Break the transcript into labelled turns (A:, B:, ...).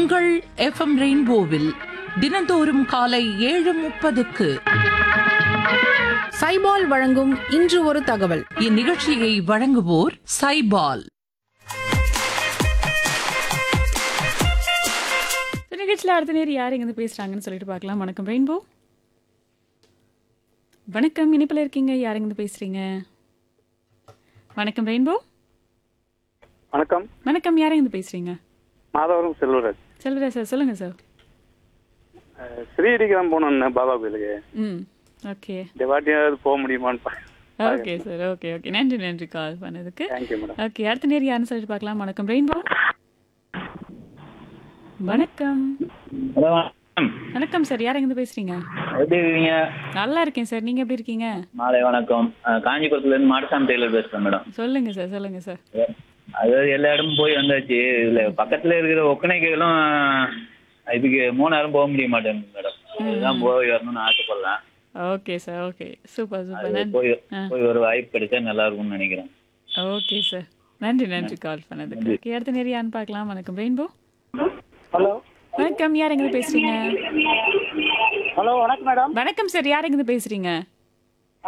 A: உங்கள் எஃப்எம் ரெயின்போவில் தினந்தோறும் காலை ஏழு முப்பதுக்கு
B: சைபால் வழங்கும் இன்று ஒரு தகவல்
A: இந்நிகழ்ச்சியை வழங்குவோர் சைபால்
C: இந்த நிகழ்ச்சியில் அடுத்த நேரம் யார் இங்கேருந்து பேசுகிறாங்கன்னு சொல்லிட்டு பார்க்கலாம் வணக்கம் ரெயின்போ வணக்கம் இனிப்பில் இருக்கீங்க யார் இங்கேருந்து பேசுகிறீங்க வணக்கம் ரெயின்போ
D: வணக்கம்
C: வணக்கம் யார் இங்கேருந்து பேசுகிறீங்க
D: மாதவரம் செல்வராஜ்
C: செல்வராஜ் சார் சொல்லுங்கள் சார்
D: அஹ் ஸ்ரீடிகிராம் போகணும் பாபா கோயிலுக்கு
C: ம் ஓகே
D: இந்த வாட்டியாவது போக முடியுமான்னு பா
C: ஓகே சார் ஓகே ஓகே நன்றி நன்றி கால் பண்ணதுக்கு
D: தேங்க்யூ மேடம்
C: ஓகே அடுத்த நேரம் யாருன்னு சொல்லிட்டு பார்க்கலாம் வணக்கம் ரெயின்போ வணக்கம்
E: ஹலோ வணக்கம்
C: வணக்கம் சார் யார் எங்கேருந்து பேசுகிறீங்க
E: எப்படி இருக்கீங்க
C: நல்லா இருக்கேன் சார் நீங்கள் எப்படி இருக்கீங்க
E: மாலை வணக்கம் அஹ் காஞ்சிபுரத்துல இருந்து மாடசாமி டெய்லர் பேசுறேன் மேடம்
C: சொல்லுங்கள் சார் சொல்லுங்கள் சார்
E: அதாவது எல்லா இடமும் போய் வந்தாச்சு இதுல பக்கத்துல இருக்கிற ஒக்கனைகளும் இதுக்கு மூணாயிரம் போக முடிய மாட்டேங்குது மேடம் இதுதான் போய் வரணும்னு ஆசைப்படலாம்
C: okay sir okay super super
E: அது
C: நன்றி
E: போய்
C: ஆ.
E: போய் ஒரு வாய்ப்பு கிடைச்சா நல்லா இருக்கும்னு நினைக்கிறேன்
C: ஓகே சார் நன்றி நன்றி கால் பண்ணதுக்கு ஓகே அடுத்த நேரம் யாருன்னு பார்க்கலாம் வணக்கம் ரெயின்போ
D: ஹலோ
C: வணக்கம் யார் எங்க பேசுறீங்க
D: ஹலோ வணக்கம் மேடம்
C: வணக்கம் சார் யார் எங்க பேசுறீங்க